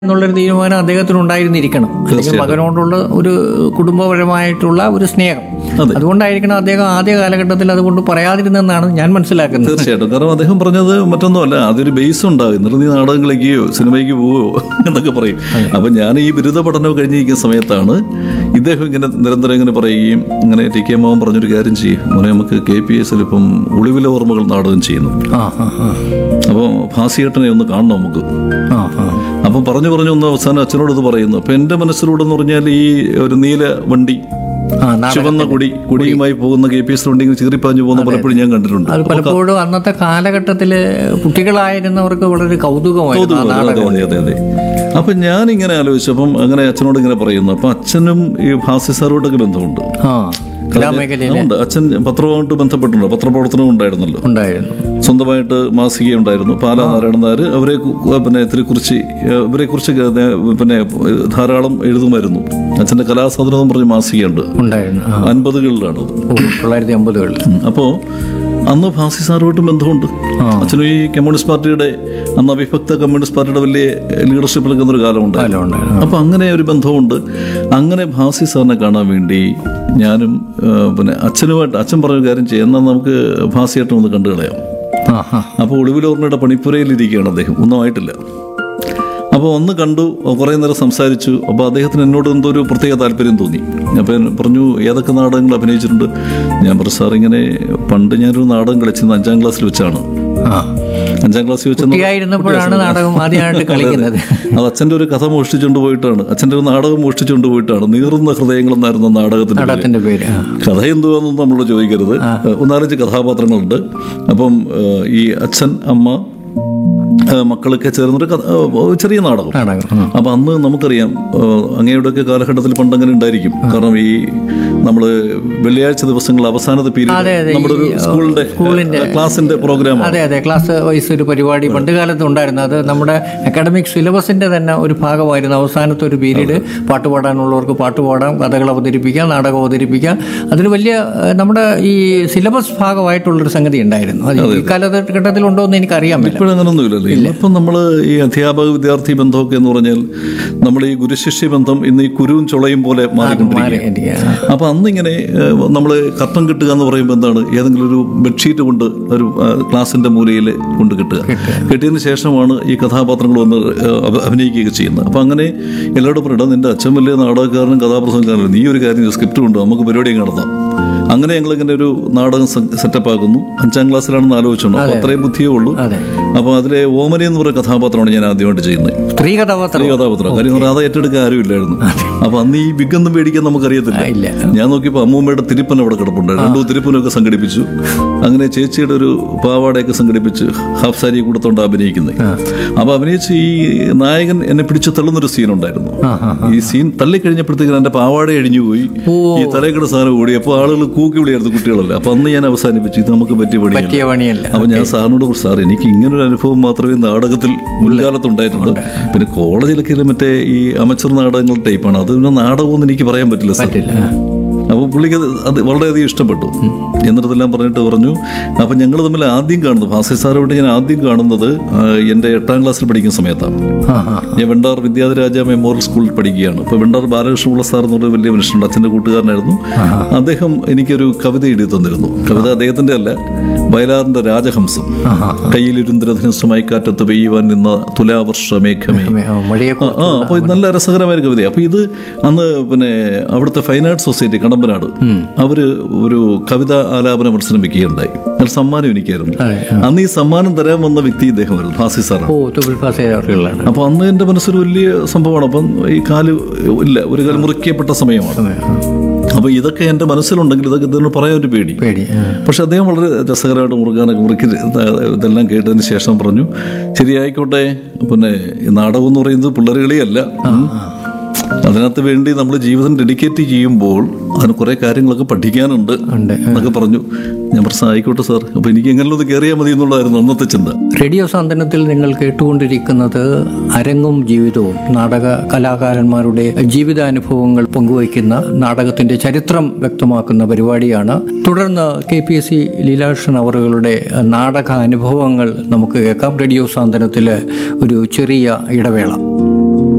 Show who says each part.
Speaker 1: എന്നുള്ളൊരു തീരുമാനം അദ്ദേഹത്തിന് ഉണ്ടായിരുന്നിരിക്കണം അല്ലെങ്കിൽ മകനോടുള്ള ഒരു കുടുംബപരമായിട്ടുള്ള ഒരു സ്നേഹം
Speaker 2: അതെ.
Speaker 1: അതുകൊണ്ടായിരിക്കണം അദ്ദേഹം ആദ്യ കാലഘട്ടത്തിൽ അതുകൊണ്ട് പറയാതിരുന്നെന്നാണ് ഞാൻ മനസ്സിലാക്കുന്നത്
Speaker 2: തീർച്ചയായിട്ടും കാരണം അദ്ദേഹം പറഞ്ഞത് മറ്റൊന്നുമല്ല അതൊരു ബേസ് ഉണ്ടാകും എന്നിട്ട് നീ നാടകം കളിക്കുകയോ സിനിമയ്ക്ക് പോവുകയോ എന്നൊക്കെ പറയും അപ്പൊ ഞാൻ ഈ ബിരുദ പഠനം കഴിഞ്ഞിരിക്കുന്ന സമയത്താണ് ഇദ്ദേഹം ഇങ്ങനെ നിരന്തരം ഇങ്ങനെ പറയുകയും ഇങ്ങനെ ടി കെ മാവൻ പറഞ്ഞൊരു കാര്യം ചെയ്യും മോനെ നമുക്ക് കെ പി എസിൽ ഇപ്പം ഒളിവിലെ ഓർമ്മകൾ നാടകം ചെയ്യുന്നു
Speaker 1: ആ ആ ആ
Speaker 2: അപ്പോൾ ഭാസിയേട്ടനെ ഒന്ന് കാണണം നമുക്ക്
Speaker 1: ആ ആ
Speaker 2: അപ്പം പറഞ്ഞു പറഞ്ഞു ഒന്ന് അവസാനം അച്ഛനോട് ഇത് പറയുന്നു അപ്പൊ എന്റെ മനസ്സിലൂടെ എന്ന് പറഞ്ഞാൽ ഈ ഒരു നീല വണ്ടി
Speaker 1: ആ നാടകം.
Speaker 2: ചുവന്ന കൊടി കൊടിയുമായി പോകുന്ന കെ പി എസ് വണ്ടി ഇങ്ങനെ ചീറിപ്പാഞ്ഞു പോകുന്ന പലപ്പോഴും ഞാൻ കണ്ടിട്ടുണ്ട്
Speaker 1: അത് പലപ്പോഴും അന്നത്തെ കാലഘട്ടത്തില് കുട്ടികളായിരുന്നവർക്ക് വളരെ കൗതുകമായിരുന്നു ആ
Speaker 2: അതെ
Speaker 1: നാടകം
Speaker 2: അതെ അതെ അതെ അപ്പൊ ഞാൻ ഇങ്ങനെ ആലോചിച്ചപ്പം അങ്ങനെ അച്ഛനോട് ഇങ്ങനെ പറയുന്നു അപ്പൊ അച്ഛനും ഈ ഭാസ്യ സാറുമായിട്ടൊക്കെ ബന്ധമുണ്ട്
Speaker 1: ആ കലാമേഖലയിൽ
Speaker 2: ഉണ്ട് അച്ഛൻ പത്രവുമായിട്ട് ബന്ധപ്പെട്ടുണ്ട് പത്രപ്രവർത്തനം ഉണ്ടായിരുന്നല്ലോ
Speaker 1: ഉണ്ടായിരുന്നു
Speaker 2: സ്വന്തമായിട്ട് മാസിക ഉണ്ടായിരുന്നു പാലാ നാരായണൻ നായർ അവരെ കു- പിന്നെ ഇതിനെക്കുറിച്ച് ഇവരെ കുറിച്ച് പിന്നെ ധാരാളം എഴുതുമായിരുന്നു അച്ഛന്റെ കലാസാധനം പറഞ്ഞ മാസികയുണ്ട്
Speaker 1: ഉണ്ടായിരുന്നു ആ
Speaker 2: അൻപതുകളിലാണ് അത്
Speaker 1: ഓ, തൊള്ളായിരത്തി അമ്പതുകളിൽ
Speaker 2: ഉം. അപ്പോ അന്ന് ഭാസി സാറുമായിട്ട് ബന്ധമുണ്ട് അച്ഛനും ഈ കമ്മ്യൂണിസ്റ്റ് പാർട്ടിയുടെ അന്ന് അവിഭക്ത കമ്മ്യൂണിസ്റ്റ് പാർട്ടിയുടെ വലിയ ലീഡർഷിപ്പ് നിൽക്കുന്ന ഒരു കാലമുണ്ട്
Speaker 1: ഉണ്ടായിരുന്നു
Speaker 2: അപ്പൊ അങ്ങനെ ഒരു ബന്ധമുണ്ട് അങ്ങനെ ഭാസി സാറിനെ കാണാൻ വേണ്ടി ഞാനും ആ, പിന്നെ അച്ഛനുമായിട്ട് അച്ഛൻ പറഞ്ഞ കാര്യം ചെയ്യാം എന്നാൽ നമുക്ക് ഭാസിയായിട്ട് ഒന്ന് കണ്ടു കളയാം
Speaker 1: ആ ആ
Speaker 2: അപ്പോൾ ഒളിവിലോർമ്മയുടെ പണിപ്പുരയിലിരിക്കുകയാണ് അദ്ദേഹം ഒന്നും ആയിട്ടില്ല അപ്പോൾ ഒന്ന് കണ്ടു കുറേ നേരം സംസാരിച്ചു അപ്പോൾ അദ്ദേഹത്തിന് എന്നോട് എന്തോ ഒരു പ്രത്യേക താല്പര്യം തോന്നി അപ്പോൾ ഞാൻ പറഞ്ഞു ഏതൊക്കെ നാടകങ്ങൾ അഭിനയിച്ചിട്ടുണ്ട് ഞാൻ പറഞ്ഞു സാർ ഇങ്ങനെ പണ്ട് ഞാനൊരു നാടകം കളിച്ചത് അഞ്ചാം ക്ലാസ്സിൽ വെച്ചാണ്
Speaker 1: ആ
Speaker 2: അഞ്ചാം ക്ലാസ്സിൽ വെച്ചെന്ന്
Speaker 1: കുട്ടിയായിരുന്നപ്പോഴാണ് നാടകം ആദ്യമായിട്ട് കളിക്കുന്നത്
Speaker 2: അത് അച്ഛൻ്റെ ഒരു കഥ മോഷ്ടിച്ചുകൊണ്ട് പോയിട്ടാണ് അച്ഛൻ്റെ ഒരു നാടകം മോഷ്ടിച്ചുകൊണ്ട് പോയിട്ടാണ് നീറുന്ന ഹൃദയങ്ങൾ എന്നായിരുന്നു ആ നാടകത്തിന്റെ പേര്.
Speaker 1: നാടകത്തിന്റെ പേര് ആ.
Speaker 2: കഥ എന്തുവാന്നൊന്നും നമ്മളോട് ചോദിക്കരുത് ഒന്നാലഞ്ച് കഥാപാത്രങ്ങളുണ്ട് അപ്പം ഏഹ്, ഈ അച്ഛൻ അമ്മ ഏഹ്, മക്കളൊക്കെ ചേർന്നൊരു കഥ ഏഹ്, ചെറിയ നാടകം
Speaker 1: നാടകം ആ.
Speaker 2: അപ്പൊ അന്ന് നമുക്കറിയാം ഏഹ്, അങ്ങയുടെയൊക്കെ കാലഘട്ടത്തിൽ പണ്ടങ്ങനെ ഉണ്ടായിരിക്കും കാരണം ഈ നമ്മള് വെള്ളിയാഴ്ച ദിവസങ്ങൾ അവസാനത്തെ
Speaker 1: അതെ,
Speaker 2: പീരീഡ്
Speaker 1: അതെ.
Speaker 2: നമ്മുടെ ഒരു
Speaker 1: ഈ,
Speaker 2: സ്കൂളിന്റെ
Speaker 1: സ്കൂളിന്റെ
Speaker 2: ഏഹ്, ക്ലാസിന്റെ പ്രോഗ്രാമാണ്
Speaker 1: അതെ അതെ ക്ലാസ് വൈസ് ഒരു പരിപാടി പണ്ട് കാലത്ത് ഉണ്ടായിരുന്നു അത് നമ്മുടെ അക്കാഡമിക് സിലബസിന്റെ തന്നെ ഒരു ഭാഗമായിരുന്നു അവസാനത്തെ ഒരു പീരീഡ് പാട്ട് പാടാനുള്ളവർക്ക് പാട്ട് പാടാം കഥകൾ അവതരിപ്പിക്കാം നാടകം അവതരിപ്പിക്കാം അതിന് വലിയ ഏഹ്, നമ്മുടെ ഈ സിലബസ് ഭാഗമായിട്ടുള്ളൊരു സംഗതി ഉണ്ടായിരുന്നു അത് ഈ കാലഘട്ടത്തിലുണ്ടോ എന്ന് എനിക്കറിയാൻ പറ്റില്ല
Speaker 2: ഇപ്പോഴും അങ്ങനൊന്നും ഇല്ലല്ലോ ഇന്നിപ്പം നമ്മൾ ഈ അധ്യാപക വിദ്യാർത്ഥി ബന്ധമൊക്കെ എന്ന് പറഞ്ഞാൽ നമ്മൾ ഈ ഗുരുശിഷ്യ ബന്ധം ഇന്ന് ഈ കുരുവും ചുളയും പോലെ മാറിക്കൊണ്ടിരിക്കുക അപ്പൊ അന്ന് ഇങ്ങനെ നമ്മൾ കർട്ടൻ കിട്ടുക എന്ന് പറയുമ്പോൾ എന്താണ് ഏതെങ്കിലും ഒരു ബെഡ്ഷീറ്റ് കൊണ്ട് ഒരു ആ, ക്ലാസിന്റെ മൂലയിൽ കൊണ്ട് കിട്ടുക കിട്ടിയതിന് ശേഷമാണ് ഈ കഥാപാത്രങ്ങൾ വന്ന് ആ, അഭ- അഭിനയിക്കുകയൊക്കെ ചെയ്യുന്നത് അപ്പൊ അങ്ങനെ എല്ലാവരോടും പറയണം നിന്റെ അച്ഛൻ വലിയ നാടകക്കാരനും കഥാപ്രസംഗക്കാരനും നീ ഒരു കാര്യം സ്ക്രിപ്റ്റ് കൊണ്ട് നമുക്ക് പരിപാടി നടത്താം അങ്ങനെ ഞങ്ങൾ ഇങ്ങനെ ഒരു നാടകം സെറ്റപ്പ് ആക്കുന്നു അഞ്ചാം ക്ലാസ്സിലാണെന്ന് ആലോചിച്ചോണ്ട് അപ്പൊ അത്രയും ബുദ്ധിയേ ഉള്ളൂ
Speaker 1: അതെ
Speaker 2: അപ്പൊ അതിലെ ഓമന എന്ന് പറയുന്ന കഥാപാത്രമാണ് ഞാൻ ആദ്യമായിട്ട് ചെയ്യുന്നത്
Speaker 1: സ്ത്രീ കഥാപാത്രം
Speaker 2: ഈ കഥാപാത്രം കാര്യം എന്ന് പറഞ്ഞാൽ അത് ഏറ്റെടുക്കാൻ ആരുമില്ലായിരുന്നു അപ്പൊ അന്ന് ഈ ബിഗ് ഒന്നും പേടിക്കാൻ നമുക്കറിയത്തില്ല
Speaker 1: ഇല്ല
Speaker 2: ഞാൻ നോക്കിയപ്പോൾ അമ്മൂമ്മയുടെ തിരുപ്പൻ അവിടെ കിടപ്പുണ്ട് രണ്ടു തിരുപ്പനൊക്കെ സംഘടിപ്പിച്ചു അങ്ങനെ ചേച്ചിയുടെ ഒരു പാവാടയൊക്കെ സംഘടിപ്പിച്ച് ഹാഫ് സാരി കൊടുത്തോണ്ട് അഭിനയിക്കുന്നത് അപ്പൊ അഭിനയിച്ച് ഈ നായകൻ എന്നെ പിടിച്ച് തള്ളുന്നൊരു സീൻ ഉണ്ടായിരുന്നു
Speaker 1: ആ ആ
Speaker 2: ഈ സീൻ തള്ളിക്കഴിഞ്ഞപ്പോഴത്തേക്കും എന്റെ പാവാട അഴിഞ്ഞു പോയി ഈ തലക്കട സാധനം ഓടി അപ്പോൾ ആളുകൾ കൂക്കി വിളിയായിരുന്നു കുട്ടികളല്ല അപ്പൊ അന്ന് ഞാൻ അവസാനിപ്പിച്ചു ഇത് നമുക്ക് പറ്റിയ പണിയല്ല
Speaker 1: പറ്റിയ പണിയല്ല
Speaker 2: അപ്പൊ ഞാൻ സാറിനോട് പറഞ്ഞു, സാർ എനിക്ക് ഇങ്ങനൊരു അനുഭവം മാത്രമേ നാടകത്തിൽ മുൻകാലത്ത് ഉണ്ടായിട്ടുള്ളൂ പിന്നെ കോളേജിലൊക്കെ ഇത് മറ്റേ ഈ അമച്ചർ നാടകങ്ങൾ ടൈപ്പാണ് അത് പിന്നെ നാടകമൊന്നും എനിക്ക് പറയാൻ പറ്റില്ല സാർ
Speaker 1: പറ്റില്ല
Speaker 2: അപ്പോൾ പുള്ളിക്ക് അത് അത് വളരെയധികം ഇഷ്ടപ്പെട്ടു എന്നിട്ടെല്ലാം പറഞ്ഞിട്ട് പറഞ്ഞു അപ്പം ഞങ്ങൾ തമ്മിൽ ആദ്യം കാണുന്നത് ഭാസ്കർ സാറുമായിട്ട് ഞാൻ ആദ്യം കാണുന്നത് ആ, എൻ്റെ എട്ടാം ക്ലാസ്സിൽ പഠിക്കുന്ന സമയത്താണ്
Speaker 1: ആ ആ
Speaker 2: ഞാൻ വെണ്ടാർ വിദ്യാധിരാജ മെമ്മോറിയൽ സ്കൂളിൽ പഠിക്കുകയാണ് അപ്പോൾ വെണ്ടാർ ബാലകൃഷ്ണപിള്ള സാർ എന്ന് പറഞ്ഞ വലിയ മനുഷ്യനുണ്ട് അച്ഛൻ്റെ കൂട്ടുകാരനായിരുന്നു അദ്ദേഹം എനിക്കൊരു കവിത എഴുതി തന്നിരുന്നു കവിത അദ്ദേഹത്തിൻ്റെ അല്ല വയലാറിൻ്റെ രാജഹംസം കയ്യിലിരുന്ദ്രധനുസമായി കാറ്റത്ത് പെയ്യുവാൻ നിന്ന തുലാവർഷ മേഘമേ
Speaker 1: ആ, മഴയെ
Speaker 2: ആ അപ്പോൾ ഇത് നല്ല രസകരമായ ഒരു കവിത അപ്പോൾ ഇത് അന്ന് പിന്നെ അവിടുത്തെ ഫൈൻ ആർട്സ് സൊസൈറ്റി കടമ്പനാട് അവര് ഒരു കവിത ആലാപന മത്സരം വെക്കുകയുണ്ടായി അതിൽ സമ്മാനം എനിക്കായിരുന്നു
Speaker 1: അതെ,
Speaker 2: അന്ന് ഈ സമ്മാനം തരാൻ വന്ന വ്യക്തി ഇദ്ദേഹമായിരുന്നു ഫാസി സാറാണ്
Speaker 1: ഓ തുബിൽ ഫാസയാണ്
Speaker 2: അപ്പൊ അന്ന് എന്റെ മനസ്സിൽ വലിയ സംഭവമാണ് അപ്പം ഈ കാല് ഇല്ല ഒരു കാല് മുറിക്കപ്പെട്ട സമയമാണ് അപ്പൊ ഇതൊക്കെ എന്റെ മനസ്സിലുണ്ടെങ്കിൽ ഇതൊക്കെ ഇതിനോട് പറയാൻ ഒരു പേടി
Speaker 1: പേടി ആ.
Speaker 2: പക്ഷെ അദ്ദേഹം വളരെ രസകരമായിട്ട് മുറുക്കാനൊക്കെ മുറുക്കി ഇതെല്ലാം കേട്ടതിന് ശേഷം പറഞ്ഞു ശരിയായിക്കോട്ടെ പിന്നെ ഈ നാടകം എന്ന് പറയുന്നത് പിള്ളേരുകളിയല്ല ഉം. അതിനകത്ത് വേണ്ടി നമ്മൾ ജീവിതം ഡെഡിക്കേറ്റ് ചെയ്യുമ്പോൾ അതിന് കുറെ കാര്യങ്ങളൊക്കെ പഠിക്കാനുണ്ട്
Speaker 1: ഉണ്ട്
Speaker 2: എന്നൊക്കെ പറഞ്ഞു ഞാൻ പറഞ്ഞു ആയിക്കോട്ടെ സാർ അപ്പൊ എനിക്ക് എങ്ങനെ ഒന്ന് കയറിയാൽ മതി എന്നുള്ളതായിരുന്നു അന്നത്തെ ചിന്ത
Speaker 1: റേഡിയോ സാന്ത്വനത്തിൽ നിങ്ങൾ കേട്ടുകൊണ്ടിരിക്കുന്നത് അരങ്ങും ജീവിതവും നാടക കലാകാരന്മാരുടെ ജീവിതാനുഭവങ്ങൾ പങ്കുവയ്ക്കുന്ന നാടകത്തിന്റെ ചരിത്രം വ്യക്തമാക്കുന്ന പരിപാടിയാണ് തുടർന്ന് K P S C Leelakrishnan അവറുകളുടെ നാടക അനുഭവങ്ങൾ നമുക്ക് കേൾക്കാം റേഡിയോ സാന്ത്വനത്തിലെ ഒരു ചെറിയ ഇടവേള